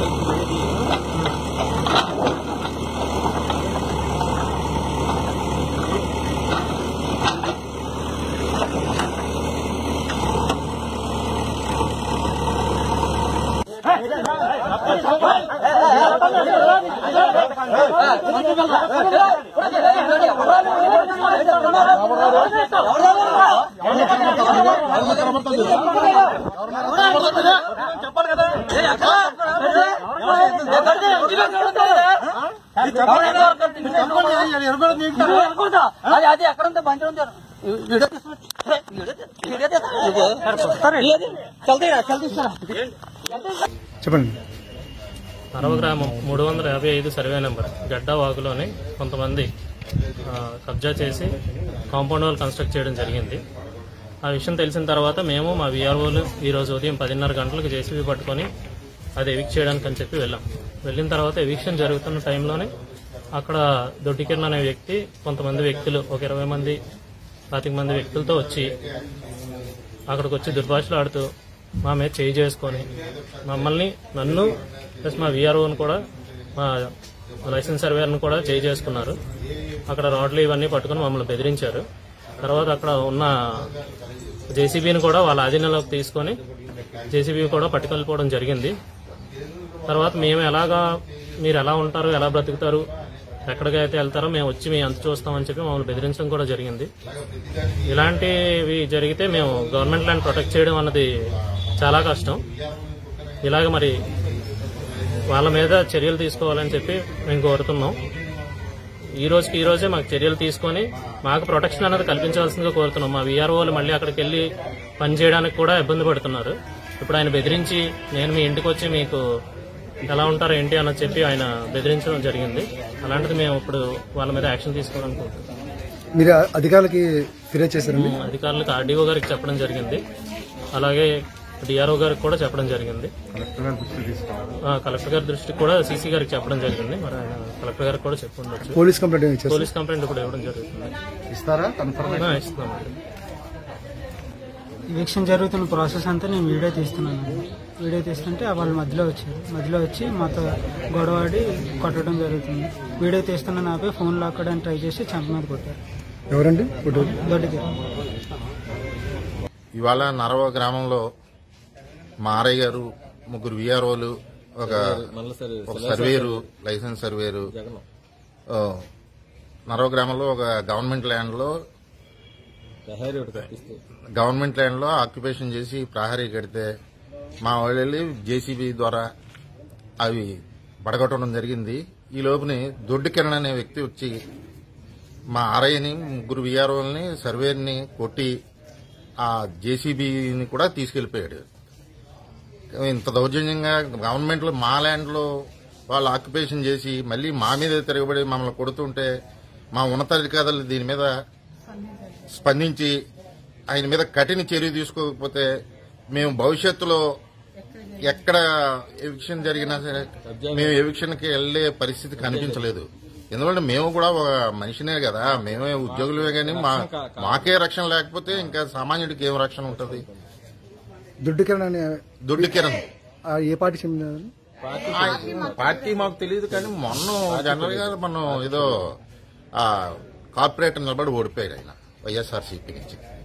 అది అది ఎక్కడ ఉంటే బండి ఉంది వీడియో తీసుకుని వీడియో తీ- వీడియో తీసుకుని చల్తీ చల్తీ చెప్పండి అరవ గ్రామం మూడు వందల యాభై ఐదు సర్వే నెంబర్ గడ్డ వాగులోని కొంతమంది ఆ, కబ్జా చేసి కాంపౌండ్ వాల్ కన్స్ట్రక్ట్ చేయడం జరిగింది ఆ విషయం తెలిసిన తర్వాత మేము మా విఆర్ఓలు ఈ రోజు ఉదయం పదిన్నర గంటలకు జేసీబీ పట్టుకొని అది ఎవిక్ చేయడానికి అని చెప్పి వెళ్ళాం వెళ్ళిన తర్వాత ఎవిక్షన్ జరుగుతున్న టైంలోనే అక్కడ దొడ్డికిరణ్ అనే వ్యక్తి కొంతమంది వ్యక్తులు ఒక ఇరవై మంది పాతిక మంది వ్యక్తులతో వచ్చి అక్కడికి వచ్చి దుర్భాషలు ఆడుతూ మా మీద చేయి చేసుకొని మమ్మల్ని నన్ను ప్లస్ మా విఆర్ఓని కూడా మా లైసెన్స్ సర్వేర్ని కూడా చేయి చేసుకున్నారు అక్కడ రాడ్లు ఇవన్నీ పట్టుకుని మమ్మల్ని బెదిరించారు తర్వాత అక్కడ ఉన్న జేసీబీని కూడా వాళ్ళ ఆధీనంలోకి తీసుకొని జేసీబీ కూడా పట్టుకెళ్ళిపోవడం జరిగింది తర్వాత మేము ఎలాగా మీరు ఎలా ఉంటారు ఎలా బ్రతుకుతారు ఎక్కడికైతే వెళ్తారో మేము వచ్చి మీ అంత చూస్తామని చెప్పి మమ్మల్ని బెదిరించడం కూడా జరిగింది ఇలాంటివి జరిగితే మేము గవర్నమెంట్ ల్యాండ్ ప్రొటెక్ట్ చేయడం అన్నది చాలా కష్టం ఇలాగ మరి వాళ్ళ మీద చర్యలు తీసుకోవాలని చెప్పి మేము కోరుతున్నాం ఈ రోజుకి ఈ రోజే మాకు చర్యలు తీసుకొని మాకు ప్రొటెక్షన్ అనేది కల్పించాల్సిందిగా కోరుతున్నాం మా వీఆర్ఓలు మళ్ళీ అక్కడికి వెళ్ళి పని చేయడానికి కూడా ఇబ్బంది పడుతున్నారు ఇప్పుడు ఆయన బెదిరించి నేను మీ ఇంటికి వచ్చి మీకు ఎలా ఉంటారో ఏంటి అన్నది చెప్పి ఆయన బెదిరించడం జరిగింది అలాంటిది మేము ఇప్పుడు వాళ్ళ మీద యాక్షన్ తీసుకోవాలనుకుంటున్నాం మీరు అధికారులకి ఫిర్యాదు చేశారండి అధికారులకు ఆర్డీఓ గారికి చెప్పడం జరిగింది అలాగే డిఆర్ఓ గారికి కూడా చెప్పడం జరిగింది ఆ, కలెక్టర్ గారి దృష్టికి కూడా సీసీ గారికి చెప్పడం జరిగింది మరి ఆయన కలెక్టర్ గారికి కూడా చెప్పి ఉండొచ్చు పోలీస్ కంప్లైంట్ ఏమి ఇచ్చారు పోలీస్ కంప్లైంట్ కూడా ఇవ్వడం జరుగుతుంది ఇస్తారా కన్ఫర్మ్ ఆ, ఇస్తున్నామండి ఎవిక్షన్ జరుగుతున్న ప్రాసెస్ అంతా నేను వీడియో తీస్తున్నాను వీడియో తీస్తుంటే వాళ్ళ మధ్యలో వచ్చారు మధ్యలో వచ్చి మాతో గొడవాడి కొట్టడం జరుగుతుంది వీడియో తీస్తున్న నాపై ఫోన్ లాక్కోవడానికి ట్రై చేసి చంప మీద కొట్టారు ఎవరండి ఫోటో దొడ్డికి ఇవాళ నరవ గ్రామంలో మా ఆర్ఐ గారు ముగ్గురు విఆర్ఓలు ఒక ఒక సర్వేరు లైసెన్స్ సర్వేరు ఆ, నరవ గ్రామంలో ఒక గవర్నమెంట్ ల్యాండ్ లో గవర్నమెంట్ ల్యాండ్ లో ఆక్యుపేషన్ చేసి ప్రహరీ కడితే మా వాళ్ళు వెళ్ళి జేసీబీ ద్వారా అవి పడగొట్టడం జరిగింది ఈ లోపుని దొడ్డి కిరణ్ అనే వ్యక్తి వచ్చి మా ఆర్ఐని ముగ్గురు విఆర్ఓల్ని సర్వేని కొట్టి ఆ జేసీబీని కూడా తీసుకెళ్లిపోయాడు ఇంత దౌర్జన్యంగా గవర్నమెంట్ లో మా ల్యాండ్ లో వాళ్ళు ఆక్యుపేషన్ చేసి మళ్ళీ మా మీద తిరగబడి మమ్మల్ని కొడుతుంటే మా ఉన్నతాధికారులు దీని మీద స్పందించి ఆయన మీద కఠిన చర్య తీసుకోకపోతే మేము భవిష్యత్తులో ఎక్కడ ఎవిక్షన్ జరిగినా సరే మేము ఎవిక్షన్ కి వెళ్లే పరిస్థితి కనిపించలేదు ఎందుకంటే మేము కూడా ఒక మనిషినే కదా మేమే ఉద్యోగులమే కానీ మా మాకే రక్షణ లేకపోతే ఇంకా సామాన్యుడికి ఏం రక్షణ ఉంటది దుడ్డు కిరణ్ అనే దొడ్డి కిరణ్ ఆ ఏ పార్టీ చెందినారు ఆ పార్టీ మాకు తెలియదు కానీ మొన్న జనరల్ గా మనం ఏదో ఆ కార్పొరేటర్ నిలబడి ఓడిపోయాడు ఆయన వైఎస్ఆర్సీపీ నుంచి